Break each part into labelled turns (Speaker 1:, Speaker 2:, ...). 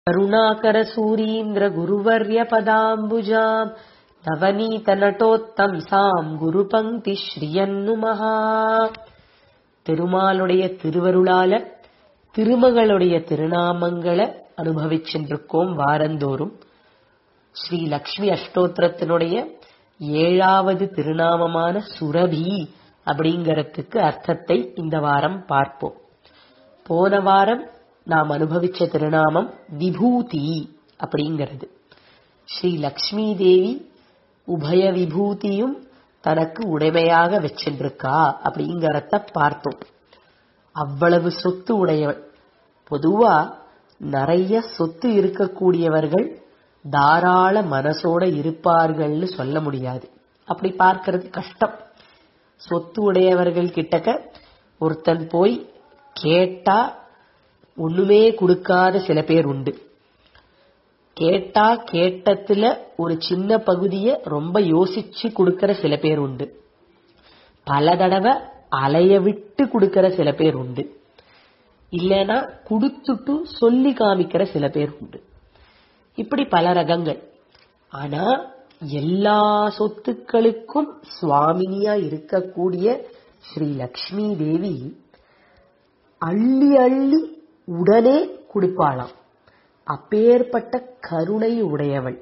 Speaker 1: करुणाकरसूरीन्द्रगुरुवर्यपदाम्बुजाम् நவநீதநட்டோத்தம்சாம் குரு பங்கி ஸ்ரீயன்னுமஹா திருமாலுடைய திருவருளால திருமகளுடைய திருநாமங்களை அனுபவிச்சுருக்கோம் வாரந்தோறும் ஸ்ரீ லக்ஷ்மி அஷ்டோத்திரத்தினுடைய ஏழாவது திருநாமமான சுரபி அப்படிங்கறதுக்கு அர்த்தத்தை இந்த வாரம் பார்ப்போம் போன வாரம் நாம் அனுபவிச்ச திருநாமம் விபூதி அப்படிங்கிறது ஸ்ரீ லக்ஷ்மி தேவி உபய விபூதியும் தனக்கு உடைமையாக வச்சிருக்கா அப்படிங்கறத பார்த்தோம் அவ்வளவு சொத்து உடையவள் பொதுவா நிறைய சொத்து இருக்கக்கூடியவர்கள் தாராள மனசோட இருப்பார்கள்னு சொல்ல முடியாது அப்படி பார்க்கறது கஷ்டம் சொத்து உடையவர்கள் கிட்டக்க ஒருத்தன் போய் கேட்டா ஒண்ணுமே கொடுக்காத சில பேர் உண்டு கேட்டா கேட்டத்துல ஒரு சின்ன பகுதிய ரொம்ப யோசிச்சு கொடுக்கற சில பேர் உண்டு பல தடவை அலைய விட்டு கொடுக்கற சில பேர் உண்டு இல்லனா கொடுத்துட்டு சொல்லி காமிக்கிற சில பேர் உண்டு இப்படி பல ரகங்கள் ஆனா எல்லா சொத்துக்களுக்கும் சுவாமினியா இருக்கக்கூடிய ஸ்ரீ லக்ஷ்மி தேவி அள்ளி அள்ளி உடனே கொடுப்பாளாம் அப்பேற்பட்ட கருணை உடையவள்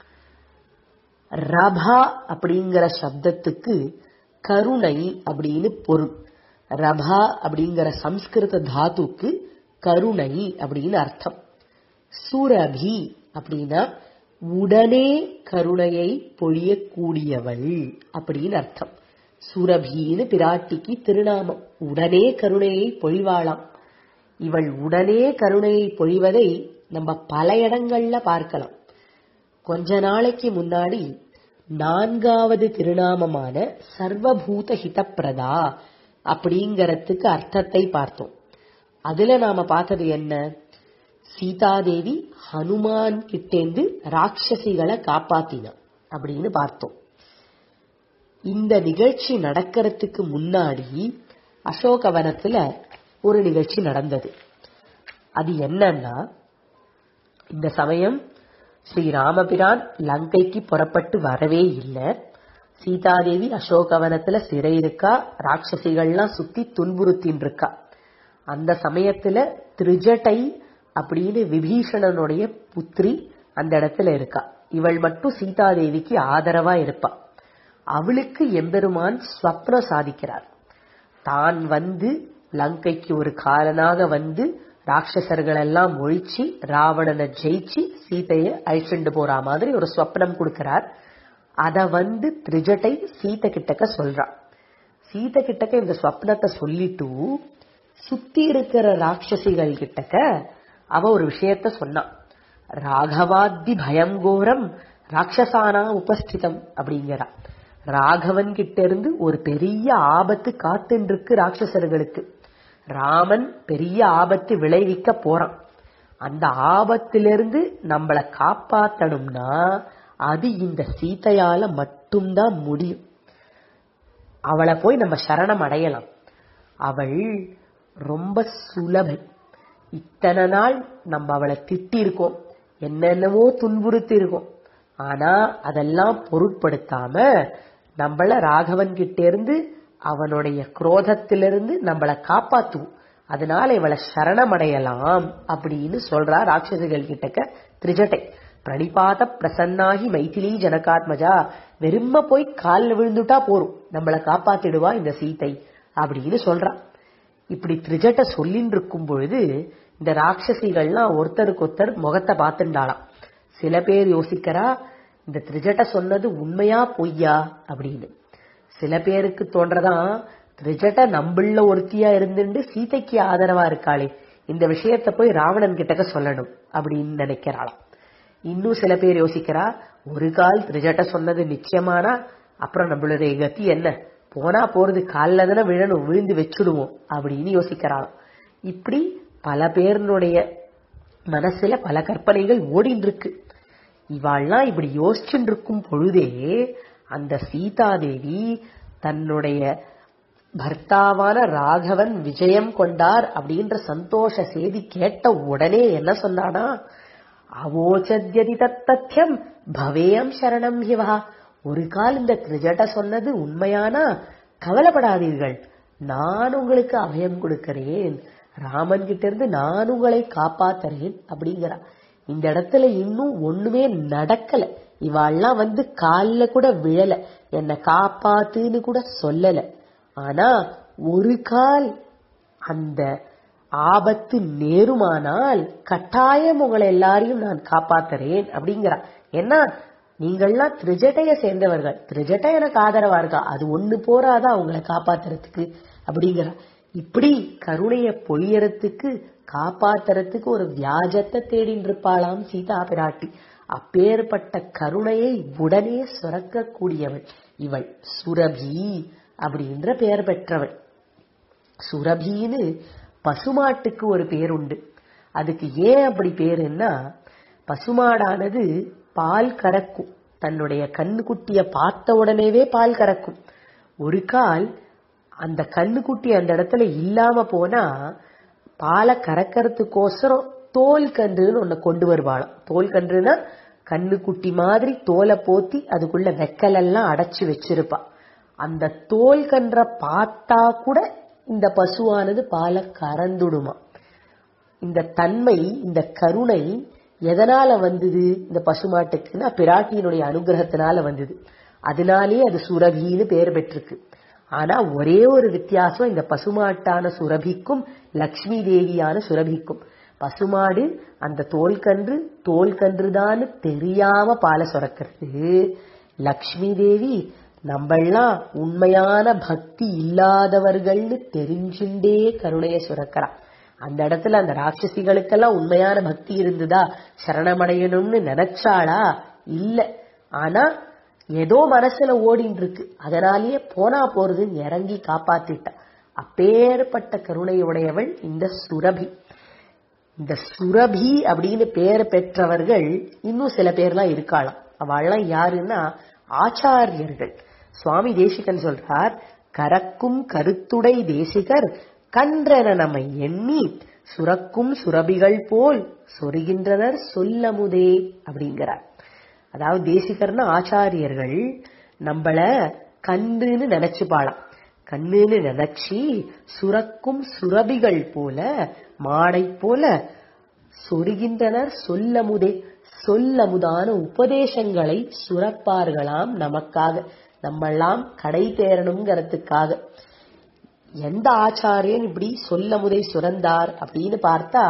Speaker 1: ரபா அப்படிங்கிற சப்தத்துக்கு கருணை அப்படின்னு பொருள் ரபா அப்படிங்கிற சம்ஸ்கிருத தாத்துக்கு கருணை அப்படின்னு அர்த்தம் சுரபி அப்படின்னா உடனே கருணையை பொழியக்கூடியவள் அப்படின்னு அர்த்தம் சுரபின்னு பிராட்டிக்கு திருநாமம் உடனே கருணையை பொழிவாளாம் இவள் உடனே கருணையை பொழிவதை நம்ம பல இடங்கள்ல பார்க்கலாம் கொஞ்ச நாளைக்கு முன்னாடி நான்காவது திருநாமமான சர்வபூத ஹிதப்பிரதா அப்படிங்கறதுக்கு அர்த்தத்தை பார்த்தோம் அதுல நாம பார்த்தது என்ன சீதாதேவி ஹனுமான் கிட்டேந்து ராட்சசிகளை காப்பாத்தினா அப்படின்னு பார்த்தோம் இந்த நிகழ்ச்சி நடக்கிறதுக்கு முன்னாடி அசோகவனத்துல ஒரு நிகழ்ச்சி நடந்தது அது என்னன்னா இந்த சமயம் ஸ்ரீ ராமபிரான் லங்கைக்கு புறப்பட்டு வரவே இல்லை சீதாதேவி அசோகவனத்துல சிறை இருக்கா ராட்சசிகள்லாம் சுத்தி துன்புறுத்தின் இருக்கா அந்த சமயத்துல திருஜட்டை அப்படின்னு விபீஷணனுடைய புத்திரி அந்த இடத்துல இருக்கா இவள் மட்டும் சீதாதேவிக்கு ஆதரவா இருப்பா அவளுக்கு எம்பெருமான் ஸ்வப்னம் சாதிக்கிறார் தான் வந்து லங்கைக்கு ஒரு காலனாக வந்து ராட்சசர்கள் எல்லாம் ஒழிச்சு ராவணனை ஜெயிச்சு சீதைய அழிச்சுண்டு போற மாதிரி ஒரு ஸ்வப்னம் கொடுக்கிறார் அத வந்து திரிஜட்டை சீத்தை கிட்டக்க சொல்றான் சீத்தை கிட்டக்க இந்த ஸ்வப்னத்தை சொல்லிட்டு சுத்தி இருக்கிற ராட்சசிகள் கிட்டக்க அவ ஒரு விஷயத்த சொன்னான் ராகவாத்தி பயங்கோரம் ராட்சசானா உபஸ்திதம் அப்படிங்கிறா ராகவன் கிட்ட இருந்து ஒரு பெரிய ஆபத்து காத்துன்னு இருக்கு ராட்சசர்களுக்கு ராமன் பெரிய ஆபத்து விளைவிக்க போறான் அந்த ஆபத்திலிருந்து நம்மளை காப்பாத்தணும்னா அது இந்த சீதையால மட்டும்தான் முடியும் அவளை போய் நம்ம சரணம் அடையலாம் அவள் ரொம்ப சுலபை இத்தனை நாள் நம்ம அவளை திட்டி இருக்கோம் என்னென்னவோ துன்புறுத்தி இருக்கோம் ஆனா அதெல்லாம் பொருட்படுத்தாம நம்மள ராகவன் கிட்ட இருந்து அவனுடைய குரோதத்திலிருந்து நம்மளை காப்பாத்துவோம் அதனால இவளை சரணமடையலாம் அப்படின்னு சொல்றா ராட்சசிகள் கிட்டக்க திரிஜட்டை பிரணிபாத பிரசன்னாகி மைதிலி ஜனகாத்மஜா வெறும போய் காலில் விழுந்துட்டா போரும் நம்மளை காப்பாத்திடுவா இந்த சீத்தை அப்படின்னு சொல்றா இப்படி திரிஜட்ட சொல்லின்னு இருக்கும் பொழுது இந்த ராட்சசிகள்லாம் ஒருத்தருக்கு ஒருத்தர் முகத்தை பார்த்துண்டாளாம் சில பேர் யோசிக்கிறா இந்த திரிஜட்ட சொன்னது உண்மையா பொய்யா அப்படின்னு சில பேருக்கு தோன்றதான் திரிஜட்ட நம்பிள்ள ஒருத்தியா இருந்துட்டு சீதைக்கு ஆதரவா இருக்காளே இந்த விஷயத்த போய் ராவணன் கிட்டக்க சொல்லணும் அப்படின்னு நினைக்கிறாளாம் இன்னும் சில பேர் யோசிக்கிறா ஒரு கால் திரிஜட்ட சொன்னது நிச்சயமானா அப்புறம் நம்மளுடைய கதி என்ன போனா போறது காலில் தானே விழணும் விழுந்து வச்சுடுவோம் அப்படின்னு யோசிக்கிறாளாம் இப்படி பல பேருனுடைய மனசுல பல கற்பனைகள் ஓடின்னு இருக்கு இவாள்லாம் இப்படி யோசிச்சுட்டு இருக்கும் பொழுதே அந்த சீதாதேவி தன்னுடைய பர்த்தாவான ராகவன் விஜயம் கொண்டார் அப்படின்ற சந்தோஷ செய்தி கேட்ட உடனே என்ன சொன்னானா அவோச்சத்யதி தத்தத்தியம் பவேயம் சரணம் ஹிவா ஒரு கால் இந்த திரிஜட சொன்னது உண்மையானா கவலைப்படாதீர்கள் நான் உங்களுக்கு அபயம் கொடுக்கிறேன் ராமன் கிட்ட இருந்து நான் உங்களை காப்பாத்துறேன் அப்படிங்கிறா இந்த இடத்துல இன்னும் ஒண்ணுமே நடக்கல இவாள்லாம் வந்து கால்ல கூட விழல என்ன காப்பாத்துன்னு கூட சொல்லல ஆனா ஒரு கால் அந்த ஆபத்து நேருமானால் கட்டாயம் உங்களை எல்லாரையும் நான் காப்பாத்துறேன் அப்படிங்கிறா ஏன்னா நீங்கள்லாம் திரிஜட்டைய சேர்ந்தவர்கள் திரிஜட்டை எனக்கு ஆதரவா இருக்கா அது ஒண்ணு போறாதா உங்களை காப்பாத்துறதுக்கு அப்படிங்கிறா இப்படி கருணைய பொழியறதுக்கு காப்பாத்துறதுக்கு ஒரு வியாஜத்தை தேடின்னு இருப்பாளாம் சீதா பிராட்டி அப்பேற்பட்ட கருணையை உடனே சுரக்கக்கூடியவள் இவள் சுரபி அப்படின்ற பெயர் பெற்றவள் சுரபின்னு பசுமாட்டுக்கு ஒரு பேர் உண்டு அதுக்கு ஏன் அப்படி பேருன்னா பசுமாடானது பால் கறக்கும் தன்னுடைய கண்ணுக்குட்டிய பார்த்த உடனேவே பால் கறக்கும் ஒரு கால் அந்த கண்ணுக்குட்டி அந்த இடத்துல இல்லாம போனா பாலை கறக்கறதுக்கோசரம் தோல் கன்றுன்னு ஒண்ணு கொண்டு வருவாளாம் தோல் கன்றுனா கண்ணுக்குட்டி மாதிரி தோலை போத்தி அதுக்குள்ள வெக்கலெல்லாம் அடைச்சு வச்சிருப்பா அந்த தோல் கன்ற பார்த்தா கூட இந்த பசுவானது பாலை கறந்துடுமா இந்த தன்மை இந்த கருணை எதனால வந்தது இந்த பசுமாட்டுக்குன்னா பிராட்டியினுடைய அனுகிரகத்தினால வந்தது அதனாலே அது சுரபின்னு பேர் பெற்றிருக்கு ஆனா ஒரே ஒரு வித்தியாசம் இந்த பசுமாட்டான சுரபிக்கும் லக்ஷ்மி தேவியான சுரபிக்கும் பசுமாடு அந்த தோல் கன்று தோல் கன்றுதான்னு தெரியாம பாலை சுரக்கிறது லக்ஷ்மி தேவி நம்மெல்லாம் உண்மையான பக்தி இல்லாதவர்கள்னு தெரிஞ்சுண்டே கருணைய சுரக்கிறா அந்த இடத்துல அந்த ராட்சசிகளுக்கெல்லாம் உண்மையான பக்தி இருந்ததா சரணமடையணும்னு நினைச்சாளா இல்ல ஆனா ஏதோ மனசுல ஓடின்னு இருக்கு அதனாலேயே போனா போறதுன்னு இறங்கி காப்பாத்திட்டா அப்பேற்பட்ட கருணையுடையவள் இந்த சுரபி இந்த சுரபி அப்படின்னு பேர் பெற்றவர்கள் இன்னும் சில பேர்லாம் இருக்காளாம் அவள்லாம் யாருன்னா ஆச்சாரியர்கள் சுவாமி தேசிகன் சொல்றார் கரக்கும் கருத்துடை தேசிகர் கன்றன நம்மை எண்ணி சுரக்கும் சுரபிகள் போல் சொருகின்றனர் சொல்லமுதே அப்படிங்கிறார் அதாவது தேசிகர்னா ஆச்சாரியர்கள் நம்மள கண்ணுன்னு நினைச்சுப்பாளாம் கண்ணுன்னு நினைச்சி சுரக்கும் சுரபிகள் போல மாடை போல சொருகின்றனர் சொல்லமுதே சொல்லமுதான உபதேசங்களை சுரப்பார்களாம் நமக்காக நம்மெல்லாம் கடை தேரணுங்கிறதுக்காக எந்த ஆச்சாரியன் இப்படி சொல்லமுதை சுரந்தார் அப்படின்னு பார்த்தா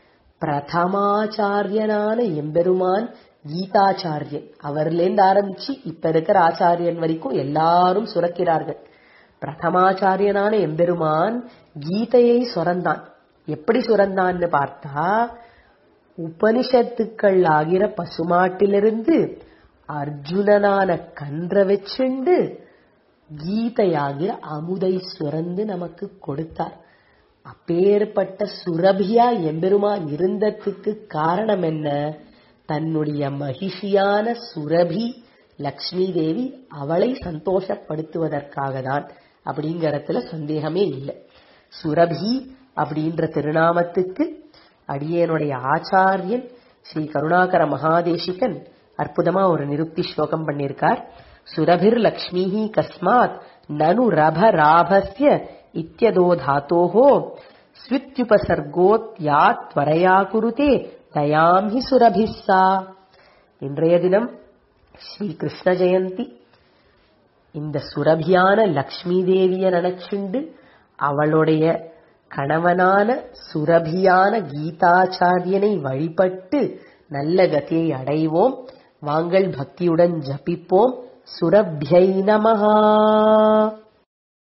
Speaker 1: பிரதமாச்சாரியனான எம்பெருமான் கீதாச்சாரியன் அவர்லேருந்து ஆரம்பிச்சு இப்ப இருக்கிற ஆச்சாரியன் வரைக்கும் எல்லாரும் சுரக்கிறார்கள் பிரதமாச்சாரியனான எம்பெருமான் கீதையை சுரந்தான் எப்படி சுரந்தான்னு பார்த்தா உபனிஷத்துக்கள் ஆகிற பசுமாட்டிலிருந்து அர்ஜுனனான கன்ற வச்சுண்டு கீதையாகிற அமுதை சுரந்து நமக்கு கொடுத்தார் அப்பேற்பட்ட சுரபியா எம்பெருமான் இருந்ததுக்கு காரணம் என்ன தன்னுடைய மகிஷியான சுரபி லக்ஷ்மி தேவி அவளை சந்தோஷப்படுத்துவதற்காக தான் அப்படிங்கறதுல சந்தேகமே இல்லை சுரபி அப்படின்ற திருநாமத்துக்கு அடியனுடைய ஆச்சாரியன் ஸ்ரீ கருணாகர மகாதேசிகன் அற்புதமா ஒரு நிருக்தி ஸ்லோகம் பண்ணியிருக்கார் சுரபிர் லக்ஷ்மி கஸ்மாத் நனு ரப ராபஸ்ய இத்தியதோ தாத்தோஹோ ஸ்வித்யுபசர்கோத்யாத் துவரையா குருதே தயாம் ஹி சுரபிஸ்ஸா இன்றைய தினம் ஸ்ரீ கிருஷ்ண ஜெயந்தி இந்த சுரபியான லக்ஷ்மி தேவிய நினைச்சுண்டு அவளுடைய கணவனான சுரபியான கீதாச்சாரியனை வழிபட்டு நல்ல கதியை அடைவோம் வாங்கள் பக்தியுடன் ஜபிப்போம் சுரபியை நமஹா